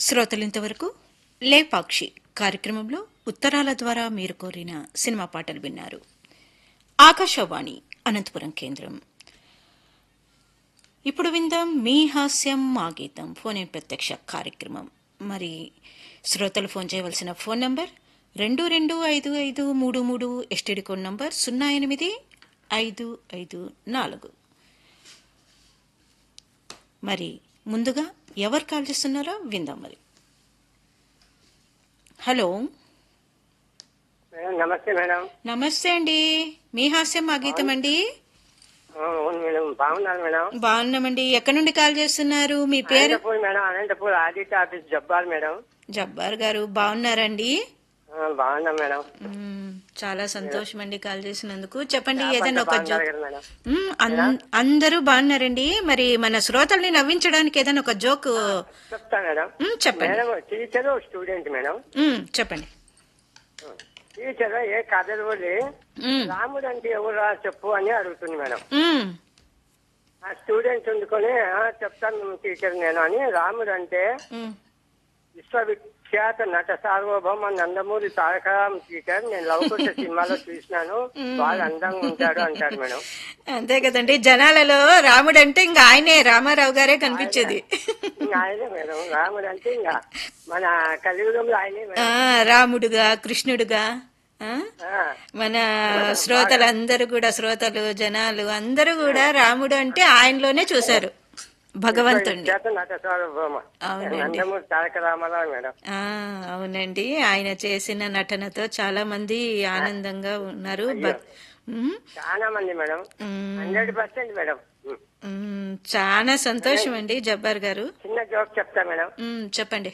శ్రోతలు ఇంతవరకు లేపాక్షి కార్యక్రమంలో ఉత్తరాల ద్వారా మీరు కోరిన సినిమా పాటలు విన్నారు ఆకాశవాణి అనంతపురం కేంద్రం ఇప్పుడు విందాం మీ హాస్యం మా గీతం ఫోన్ ఇన్ ప్రత్యక్ష కార్యక్రమం మరి శ్రోతలు ఫోన్ చేయవలసిన ఫోన్ నంబర్ రెండు రెండు ఐదు ఐదు మూడు మూడు ఎస్టీడీ కోడ్ నంబర్ సున్నా ఎనిమిది ఐదు ఐదు నాలుగు మరి ముందుగా ఎవరు కాల్ చేస్తున్నారో విందాం మరి హలో మేడం నమస్తే మేడం నమస్తే అండి మీ హాస్యం మా గీతం అండి ఆ, అవును మేడం బాగున్నారు మేడం బాగున్నామండి ఎక్కడి నుండి కాల్ చేస్తున్నారు మీ పేరు Anantapur madam Anantapur Aditya office Jabbar madam Jabbar garu బాగున్నారండి ఆ, బాగున్నాం మేడం మ్మ్, చాలా సంతోషం అండి కాల్ చేసినందుకు చెప్పండి ఏదైనా ఒక బాగున్నారు జోక్ కదా మేడం మ్మ్, అన్- అందరూ బాగున్నారండి మరి మన శ్రోతల్ని నవ్వించడానికి ఏదైనా ఒక జోక్ చెప్తా మేడం మ్మ్, చెప్పండి మేడం టీచర్ స్టూడెంట్ మేడం మ్మ్, చెప్పండి టీచర్ ఏ కథ రోజు మ్మ్, రాముడు అంటే ఎవరా చెప్పు అని అడుగుతుంది మేడం మ్మ్, ఆ స్టూడెంట్ ఉండుకొని "ఆ, చెప్తాను టీచర్ నేను అని రాముడు అంటే మ్మ్. విశ్వవిఖ్యాత నట సార్వభౌమ నందమూరి తారకరాం టీచర్ నేను లవకుశ సినిమాలో చూసినాను బాగా అందంగా ఉంటాడు అంటాడు మేడం అంతే కదండి జనాలలో రాముడు అంటే ఇంకా ఆయనే రామారావు గారే కనిపించేది ఇంకా ఆయనే మేడం రాముడు అంటే ఇంకా మన కలియుగంలో ఆయనే ఆ, మేడం రాముడుగా కృష్ణుడుగా ఆ? ఆ, మన శ్రోతలందరూ కూడా శ్రోతలు జనాలు అందరూ కూడా రాముడు అంటే ఆయనలోనే చూశారు భగవంతుణ్ణి విఖ్యాత నట సార్వభౌమ అవునండి. నందమూరి తారక రామారావు మేడం ఆ అవునండి ఆయన చేసిన నటనతో చాలా మంది ఆనందంగా ఉన్నారు భక్- ఉమ్, చాలా మంది మేడం ఉమ్, హండ్రెడ్ పర్సెంట్ మేడం ఉమ్. ఉమ్, చాలా సంతోషం అండి జబ్బార్ గారు చిన్న జోక్ చెప్తా మేడం ఉమ్, చెప్పండి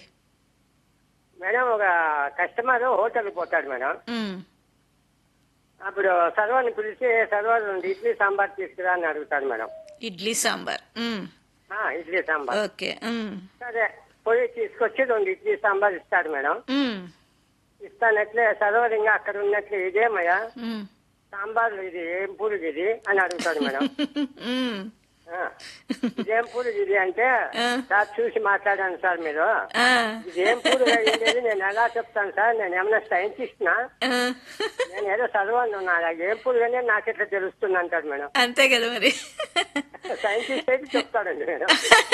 మేడం ఒక కస్టమర్ హోటల్ పోతాడు మేడం ఉమ్, అప్పుడు సర్వర్ని పిలిచి సర్వర్ నుండి ఇడ్లీ సాంబార్ తీసుకురా అని అడుగుతాడు మేడం ఇడ్లీ సాంబార్ ఉమ్, ఆ, ఇడ్లీ సాంబార్ ఓకే ఉమ్, సరే పోయి తీసుకొచ్చి రెండు ఇడ్లీ సాంబార్ ఇస్తాడు మేడం ఉమ్, ఇస్తానట్లే సర్వర్ ఇంకా అక్కడ ఉన్నట్లు ఇదేమయ్యా ఉమ్, సాంబార్ ఇది ఏం పూరుగు ఇది అని అడుగుతాడు మేడం ఉమ్, ఆ, ఇదేం పూరుగు ఇది అంటే ఆ. సార్ చూసి మాట్లాడాను సార్ మీరు ఆ, ఇదేం పూరుగు అయ్యింది నేను ఎలా చెప్తాను సార్ నేను ఏమైనా సైంటిస్ట్ నా ఆ. నేను ఏదో చదవను ఉన్నా ఏం పూరుగు అనేది నాకు ఎట్లా తెలుస్తుంది అంటాడు మేడం అంతే కదా మరి సైంటిస్ట్ అయితే చెప్తాడండి మేడం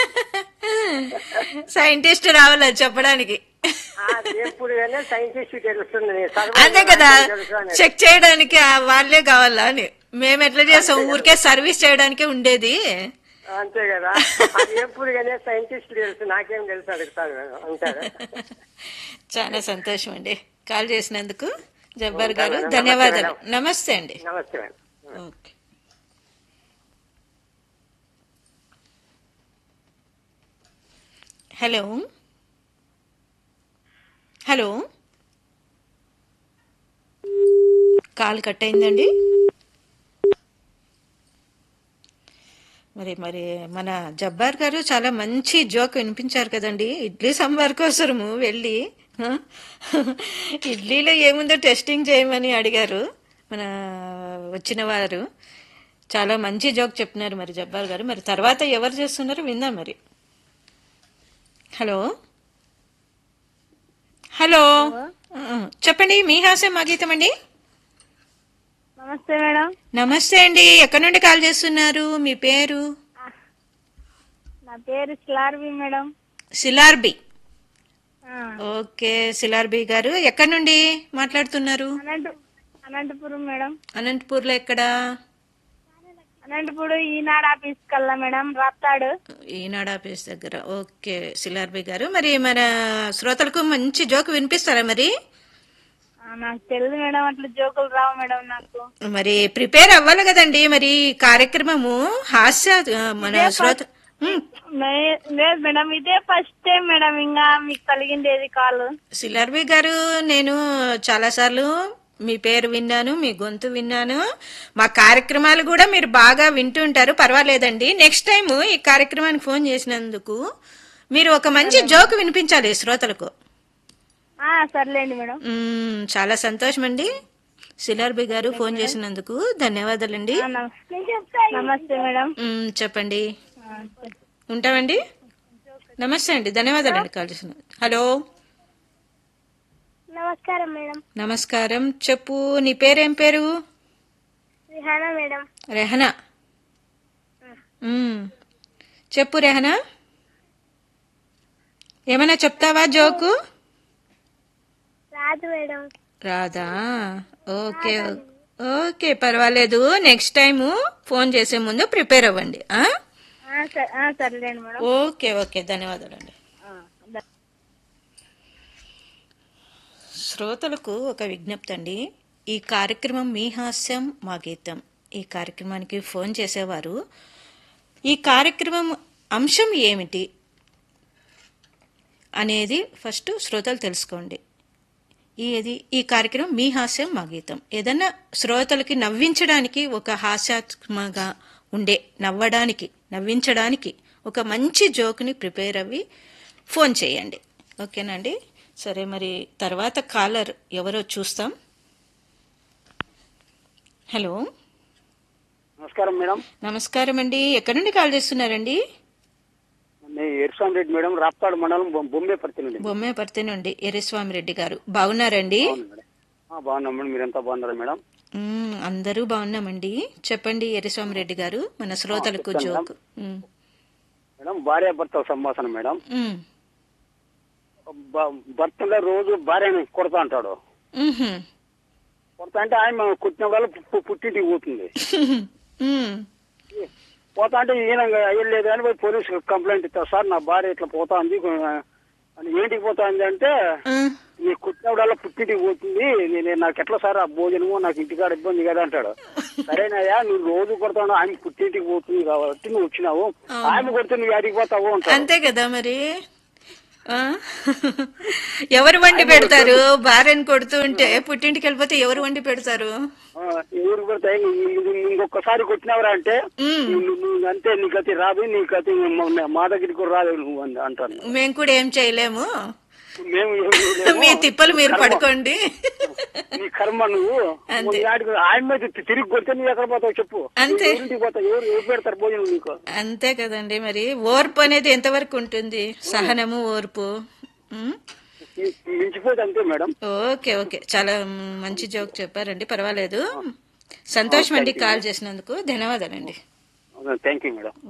సైంటిస్ట్ రావాలి అది చెప్పడానికి ఆ, ఏం పూరుగు అనేది సైంటిస్ట్ తెలుస్తుంది చదవను అంతే కదా నాకు తెలుసు అనేది. చెక్ చేయడానికి ఆ వాళ్ళే కావాలా అని మేము ఎట్లా చేస్తాం ఊరికే సర్వీస్ చేయడానికే ఉండేది అంతే కదా అది ఎప్పుడు కానీ సైంటిస్ట్ తెలుసు నాకేం తెలుసు అడుగుతాను మేడం అంటారు చాలా సంతోషం అండి కాల్ చేసినందుకు జబ్బార్ ఉంటా గారు మేడం. ధన్యవాదాలు నమస్తే నమస్తే అండి నమస్తే madam okay hello hello call cut అయిందండి మరి మరి మన జబ్బార్ గారు చాలా మంచి జోక్ వినిపించారు కదండి ఇడ్లీ సాంబార్ కోసము వెళ్ళి ఆ, ఇడ్లీలో ఏముందో టెస్టింగ్ చేయమని అడిగారు మన వచ్చిన వారు చాలా మంచి జోక్ చెప్తున్నారు మరి జబ్బార్ గారు మరి తర్వాత ఎవరు చేస్తున్నారో విందాం మరి హలో హలో ఆ, చెప్పండి మీ హాస్యం మా గీతం అండి నమస్తే మేడం నమస్తే అండి ఎక్కడి నుండి కాల్ చేస్తున్నారు మీ పేరు నా పేరు స్లార్వి మేడం సిలార్బి ఆ, ఓకే సిలార్బి గారు ఎక్కడి నుండి మాట్లాడుతున్నారు అనంత అనంతపురం మేడం అనంతపూర్లో ఎక్కడ అనంతపురం ఈనాడు ఆఫీస్ కల్లా మేడం రాస్తాడు ఈనాడు ఆఫీస్ దగ్గర ఓకే సిలార్బి గారు మరి మన శ్రోతలకు మంచి జోక్ వినిపిస్తారా మరి ఆ, నాకు తెలియదు మేడం అట్లా జోకులు రావు మేడం నాకు మరి ప్రిపేర్ అవ్వాలి కదండి మరి కార్యక్రమము హాస్య ఆ, మన శ్రోత ఉమ్, మే- లేదు మేడం ఇదే ఫస్ట్ టైం మేడం ఇంకా మీకు కలిగిండేది కాల్ సిలార్బి గారు నేను చాలాసార్లు మీ పేరు విన్నాను మీ గొంతు విన్నాను మా కార్యక్రమాలు కూడా మీరు బాగా వింటుంటారు పర్వాలేదండి నెక్స్ట్ టైం ఈ కార్యక్రమానికి ఫోన్ చేసినందుకు మీరు ఒక మంచి జోక్ వినిపించాలి శ్రోతలకు ఆ, సర్లేండి మేడం మ్మ్, చాలా సంతోషం అండి సిలార్బి గారు ఫోన్ చేసినందుకు ధన్యవాదాలండి ఆ, నమస్తే నమస్తే మేడం మ్మ్, చెప్పండి ఆ, ఉంటామండి నమస్తే అండి ధన్యవాదాలండి కాల్ చేసిన హలో నమస్కారం మేడం నమస్కారం చెప్పు నీ పేరేం పేరు రిహానా మేడం రెహనా మ్మ్. చెప్పు రెహనా ఏమైనా చెప్తావా జోకు రాదు మేడం రాదా ఓకే ఓకే పర్వాలేదు నెక్స్ట్ టైము ఫోన్ చేసే ముందు ప్రిపేర్ అవ్వండి ఆ? సర్లేండి మేడం ఓకే ఓకే ధన్యవాదాలండి శ్రోతలకు ఒక విజ్ఞప్తి అండి ఈ కార్యక్రమం మీ హాస్యం మా గీతం ఈ కార్యక్రమానికి ఫోన్ చేసేవారు ఈ కార్యక్రమం అంశం ఏమిటి అనేది ఫస్ట్ శ్రోతలు తెలుసుకోండి ఇది ఈ కార్యక్రమం మీ హాస్యం మా గీతం ఏదన్నా శ్రోతలకి నవ్వించడానికి ఒక హాస్యాత్మకంగా ఉండే నవ్వడానికి నవ్వించడానికి ఒక మంచి జోక్ని ప్రిపేర్ అవ్వి ఫోన్ చేయండి ఓకేనండి సరే మరి తర్వాత కాలర్ ఎవరో చూస్తాం హలో నమస్కారం మేడం నమస్కారం అండి ఎక్కడి నుండి కాల్ చేస్తున్నారండి నేను ఎర్సాం రెడ్డి మేడం రాప్తాడు మండలం బొ- బొమ్మేపర్తి నుండి బొమ్మేపర్తి నుండి ఎర్రస్వామి రెడ్డి గారు బాగున్నారండి అవును మేడం ఆ, బాగున్నాం మేడం మీరు ఎంత బాగున్నారా మేడం మ్మ్, అందరూ బాగున్నామండి చెప్పండి ఎర్రస్వామి రెడ్డి గారు మన శ్రోతలకు చెప్తాను జోక్ మ్మ్. మేడం భార్య భర్త సంభాషణ మేడం మ్మ్. బ- భర్తలో రోజు భార్యని కొడతా అంటాడు మ్హూ. కొడతా అంటే ఆయన కుట్టిన వల్ల పు- పుట్టింటికి పోతుంది మ్మ్. పోతా అంటే ఈయన అయ్యలేదు అని పోయి పోలీసు కంప్లైంట్ ఇస్తారు సార్ నా భార్య ఇట్లా పోతా ఉంది అని ఏంటికి పోతా ఉంది అంటే ఆ, నీ కుట్టినప్పుడల్లా పుట్టింటికి పోతుంది నేను నాకు ఎట్లా సార్ ఆ భోజనము నాకు ఇంటికాడ ఇబ్బంది కదా అంటాడు సరేనయ్యా నువ్వు రోజు కొడతావు ఆయన పుట్టింటికి పోతుంది కాబట్టి నువ్వు వచ్చినావు ఆయన కొడితే నువ్వు అడిగి పోతావు అంటాడు అంతే కదా మరి ఆ? ఎవరు వండి పెడతారు భార్యను కొడుతూ ఉంటే పుట్టింటికి వెళ్ళిపోతే ఎవరు వండి పెడతారు ఆ, ఎవరు కొడతాయి నువ్వు నువ్వు ఇంకొకసారి కొట్టినవరా అంటే మ్మ్. నువ్వు నువ్వు అంతే నీ గతి రాదు నీ గతి మా- మా దగ్గరికి కూడా రాదు నువ్వు అని అంటాను మేము కూడా ఏం చేయలేము మేము ఏం చేయలేము. మీ తిప్పలు మీరు పడుకోండి నీ కర్మ నువ్వు అంతే. నువ్వు ఆడికి ఆయన మీద తి- తిరిగి కొడితే నువ్వు ఎక్కడ పోతావు చెప్పు అంతే. నువ్వు ఎవరింటికి పోతావు ఎవరు ఎవరు పెడతారు భోజనం నీకు అంతే కదండి మరి ఓర్పు అనేది ఎంతవరకు ఉంటుంది సహనము ఓర్పు ఉమ్? మి- మించిపోతే అంతే మేడం ఓకే ఓకే చాలా మంచి జోక్ చెప్పారండి పర్వాలేదు సంతోషం అండి కాల్ చేసినందుకు ధన్యవాదాలండి థ్యాంక్ యూ మేడం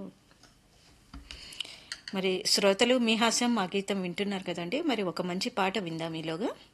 మరి శ్రోతలు మీ హాస్యం మా గీతం వింటున్నారు కదండి మరి ఒక మంచి పాట విందాం ఈలోగా